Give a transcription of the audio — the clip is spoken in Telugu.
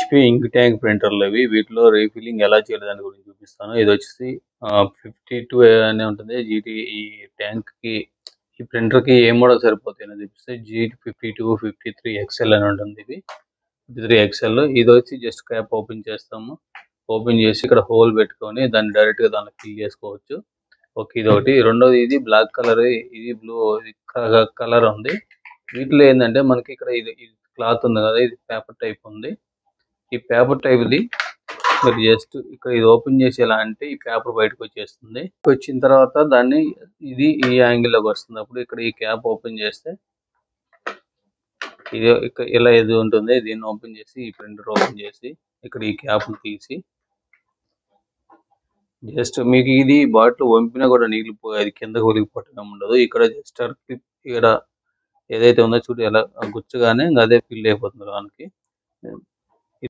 హెచ్పి ఇంక్ ట్యాంక్ ప్రింటర్లు ఇవి వీటిలో రీఫిల్లింగ్ ఎలా చేయాలి దాని గురించి చూపిస్తాను ఇది వచ్చేసి ఫిఫ్టీ టూ అనే ఉంటుంది జీటీ ఈ ట్యాంక్ కి ఈ ప్రింటర్ కి ఏ మోడల్ సరిపోతాయి అని చూపిస్తే G fifty two fifty three X L అని ఉంటుంది ఇది ఫిఫ్టీ త్రీ ఎక్స్ఎల్ ఇది వచ్చి జస్ట్ క్యాప్ ఓపెన్ చేస్తాము ఓపెన్ చేసి ఇక్కడ హోల్ పెట్టుకొని దాన్ని డైరెక్ట్ గా దాన్ని ఫిల్ చేసుకోవచ్చు ఓకే ఇది ఒకటి రెండోది ఇది బ్లాక్ కలర్ ఇది బ్లూ కలర్ ఉంది వీటిలో ఏంటంటే మనకి ఇక్కడ ఇది క్లాత్ ఉంది కదా ఇది పేపర్ టైప్ ఉంది ఈ పేపర్ టైప్ ది మీరు జస్ట్ ఇక్కడ ఇది ఓపెన్ చేసి ఎలా అంటే ఈ పేపర్ బయటకు వచ్చేస్తుంది వచ్చిన తర్వాత దాన్ని ఇది ఈ యాంగిల్ లోకి వస్తుంది అప్పుడు ఇక్కడ ఈ క్యాప్ ఓపెన్ చేస్తే ఇది ఇక్కడ ఇలా ఇది ఉంటుంది దీన్ని ఓపెన్ చేసి ఈ ప్రింటర్ ఓపెన్ చేసి ఇక్కడ ఈ క్యాప్ తీసి జస్ట్ మీకు ఇది బాటిల్ వంపినా కూడా నీళ్లు పోయి అది కిందకు ఒలిగిపోవటం ఉండదు ఇక్కడ జస్ట్ క్లిప్ ఇక్కడ ఏదైతే ఉందో చూడు ఎలా గుచ్చగానే ఇంకా అదే ఫిల్ అయిపోతుంది దానికి